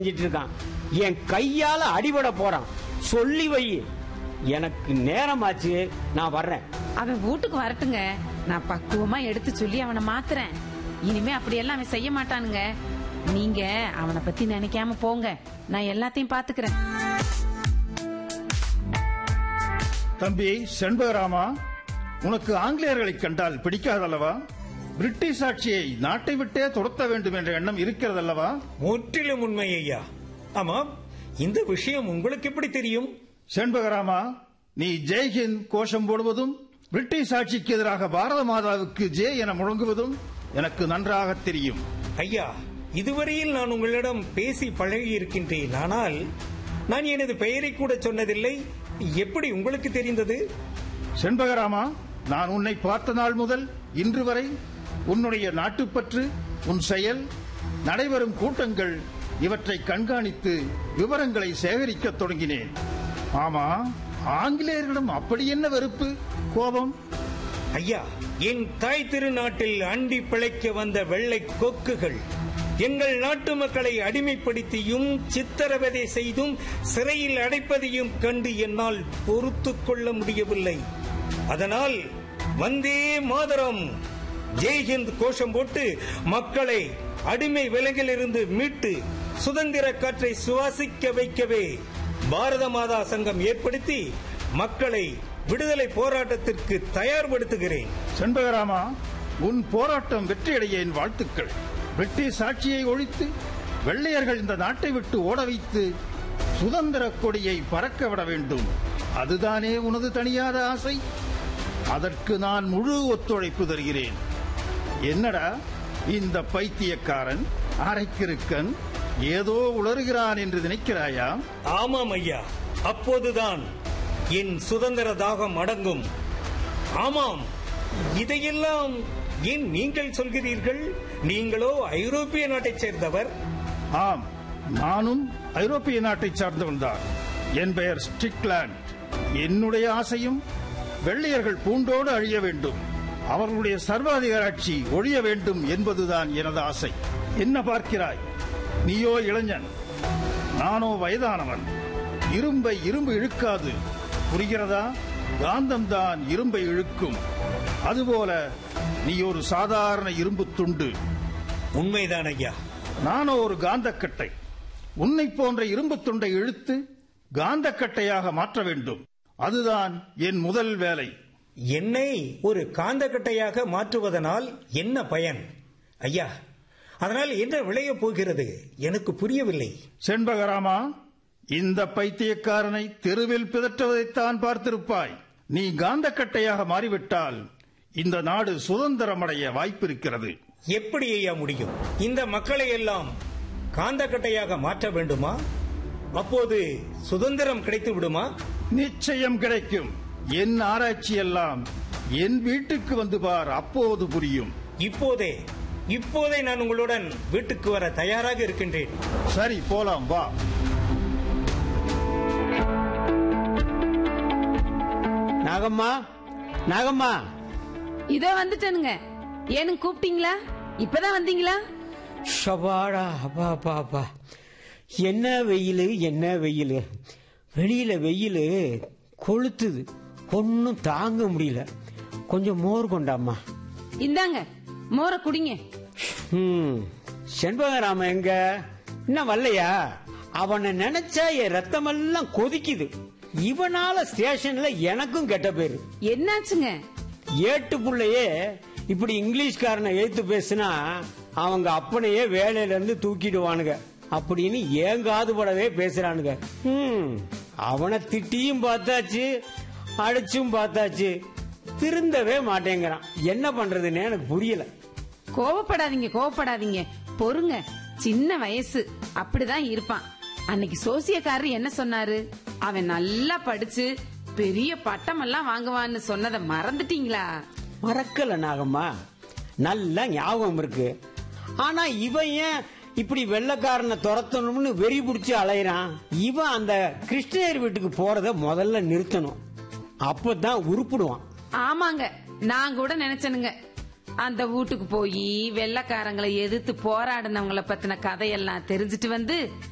செஞ்சிட்டு இருக்கான் என் கையால அடிபட போறான் சொல்லி வை எனக்கு நேரமாச்சு நான் வர்றேன் அவன் வீட்டுக்கு வரட்டுங்க நான் பக்குவமா எடுத்து சொல்லி அவனை மாத்துறேன் இனிமே அப்படியெல்லாம் அவன் செய்ய மாட்டானுங்க நீங்க அவனை பத்தி நினைக்காம போங்க நான் எல்லாத்தையும் பாத்துக்கிறேன் தம்பி செண்பகராமா உனக்கு ஆங்கிலேயர்களை கண்டால் பிடிக்காதல்லவா பிரிட்டிஷ் ஆட்சியை நாட்டை விட்டே துரத்த வேண்டும் என்ற எண்ணம் இருக்கிறதல்லவா முற்றிலும் உண்மை ஐயா ஆமாம் இந்த விஷயம் உங்களுக்கு எப்படி தெரியும் செண்பகராமா நீ ஜெய்ஹிந்த் கோஷம் போடுவதும் பிரிட்டிஷ் ஆட்சிக்கு எதிராக பாரத மாதாவுக்கு ஜே என முழங்குவதும் எனக்கு நன்றாக தெரியும் ஐயா இதுவரையில் நான் உங்களிடம் பேசி பழகி இருக்கின்றேன் ஆனால் நான் எனது பெயரை கூட சொன்னதில்லை எப்படி உங்களுக்கு தெரிந்தது செண்பகராமா நான் உன்னை பார்த்த நாள் முதல் இன்று வரை உன்னுடைய நாட்டுப்பற்று உன் செயல் நடைபெறும் கூட்டங்கள் இவற்றை கண்காணித்து விவரங்களை சேகரிக்கத் தொடங்கினேன் ஆமா ஆங்கிலேயர்களிடம் அப்படி என்ன வெறுப்பு கோபம் ஐயா என் தாய் திருநாட்டில் அண்டி பிழைக்க வந்த வெள்ளை கொக்குகள் எங்கள் நாட்டு மக்களை அடிமைப்படுத்தியும் சித்திரவதை செய்தும் சிறையில் அடைப்பதையும் கண்டு என்னால் பொறுத்துக் கொள்ள முடியவில்லை அதனால் வந்தே மாதரம் ஜெய்ஹிந்த் கோஷம் போட்டு மக்களை அடிமை விலங்கிலிருந்து மீட்டு சுதந்திர காற்றை சுவாசிக்க வைக்கவே பாரத மாதா சங்கம் ஏற்படுத்தி மக்களை விடுதலை போராட்டத்திற்கு தயார்படுத்துகிறேன் செண்பகராமா உன் போராட்டம் வெற்றியடைய என் வாழ்த்துக்கள் பிரிட்டிஷ் ஆட்சியை ஒழித்து வெள்ளையர்கள் இந்த நாட்டை விட்டு ஓட வைத்து சுதந்திர கொடியை பறக்க விட வேண்டும் அதுதானே உனது தனியாத ஆசை அதற்கு நான் முழு ஒத்துழைப்பு தருகிறேன் என்னடா இந்த பைத்தியக்காரன் அரைக்கிருக்கன் ஏதோ உளறுகிறான் என்று நினைக்கிறாயா ஆமாம் ஐயா அப்போதுதான் என் சுதந்திர தாகம் அடங்கும் ஆமாம் இதையெல்லாம் ஏன் நீங்கள் சொல்கிறீர்கள் நீங்களோ ஐரோப்பிய நாட்டைச் சேர்ந்தவர் ஆம் நானும் ஐரோப்பிய நாட்டைச் சார்ந்தவன்தான் என் பெயர் ஸ்டிக்லாண்ட் என்னுடைய ஆசையும் வெள்ளையர்கள் பூண்டோடு அழிய வேண்டும் அவர்களுடைய சர்வாதிகாராட்சி ஒழிய வேண்டும் என்பதுதான் எனது ஆசை என்ன பார்க்கிறாய் நீயோ இளைஞன் நானோ வயதானவன் இரும்பை இரும்பு இழுக்காது புரிகிறதா காந்தம்தான் இரும்பை இழுக்கும் அதுபோல நீ ஒரு சாதாரண இரும்பு துண்டு உண்மைதான் ஐயா நானோ ஒரு காந்தக்கட்டை உன்னை போன்ற இரும்பு துண்டை இழுத்து காந்தக்கட்டையாக மாற்ற வேண்டும் அதுதான் என் முதல் வேலை என்னை ஒரு காந்தக்கட்டையாக மாற்றுவதனால் என்ன பயன் ஐயா அதனால் என்ன விளையப் போகிறது எனக்கு புரியவில்லை செண்பகராமா இந்த பைத்தியக்காரனை தெருவில் பிதற்றுவதைத்தான் பார்த்திருப்பாய் நீ காந்தக்கட்டையாக மாறிவிட்டால் இந்த நாடு சுதந்திரமடைய வாய்ப்பிருக்கிறது எப்படி ஐயா முடியும் இந்த மக்களை எல்லாம் காந்தக்கட்டையாக மாற்ற வேண்டுமா அப்போது சுதந்திரம் கிடைத்து விடுமா நிச்சயம் கிடைக்கும் என் ஆராய்ச்சி எல்லாம் என் வீட்டுக்கு வந்து பார் அப்போது புரியும் இப்போதே இப்போதே நான் உங்களுடன் வீட்டுக்கு வர தயாராக இருக்கின்றேன் சரி போலாம் வா நாகம்மா நாகம்மா இதோ வந்துட்டேனுங்க ஏனுங்க கூப்பிட்டீங்களா இப்பதான் வந்தீங்களா ஷபாடா அப்பா அப்பா அப்பா என்ன வெயில் என்ன வெயில் வெளியில வெயில் கொளுத்துது ஒன்றும் தாங்க முடியல கொஞ்சம் மோர் கொண்டாம்மா இந்தாங்க மோர குடிங்க ம் செண்பகராம எங்க என்ன வரலையா அவனை நினைச்சா என் ரத்தமெல்லாம் கொதிக்குது இவனால ஸ்டேஷன்ல எனக்கும் கெட்ட பேரு என்னாச்சுங்க ஏட்டு புள்ளையே இப்படி இங்கிலீஷ்காரனை எழுத்து பேசினா அவங்க அப்பனையே வேலையில இருந்து தூக்கிடுவானுங்க அப்படின்னு ஏங்காது படவே பேசுறானுங்க ம், அவனை திட்டியும் பார்த்தாச்சு அடிச்சும் பார்த்தாச்சு திருந்தவே மாட்டேங்கிறான் என்ன பண்றதுன்னு எனக்கு புரியல கோவப்படாதீங்க கோவப்படாதீங்க பொறுங்க சின்ன வயசு அப்படிதான் இருப்பான் அன்னைக்கு சோசியக்காரர் என்ன சொன்னாரு அவன் நல்லா படிச்சு பெரிய பட்டம் எல்லாம் வாங்குவான்னு சொன்னதை மறந்துட்டீங்களா மறக்கல நாகம்மா நல்லா ஞாபகம் இருக்கு ஆனா இவன் ஏன் இப்படி வெள்ளக்காரனை துரத்தணும்னு வெறி பிடிச்சு அலையறான் இவன் அந்த கிருஷ்ணயர் வீட்டுக்கு போறத முதல்ல நிறுத்தணும் அப்பதான் உருப்பிடுவான் ஆமாங்க நான் கூட நினைச்சனுங்க அந்த வீட்டுக்கு போய் வெள்ளக்காரங்களை எதிர்த்து போராடினவங்கள பத்தின கதையெல்லாம் தெரிஞ்சுட்டு வந்து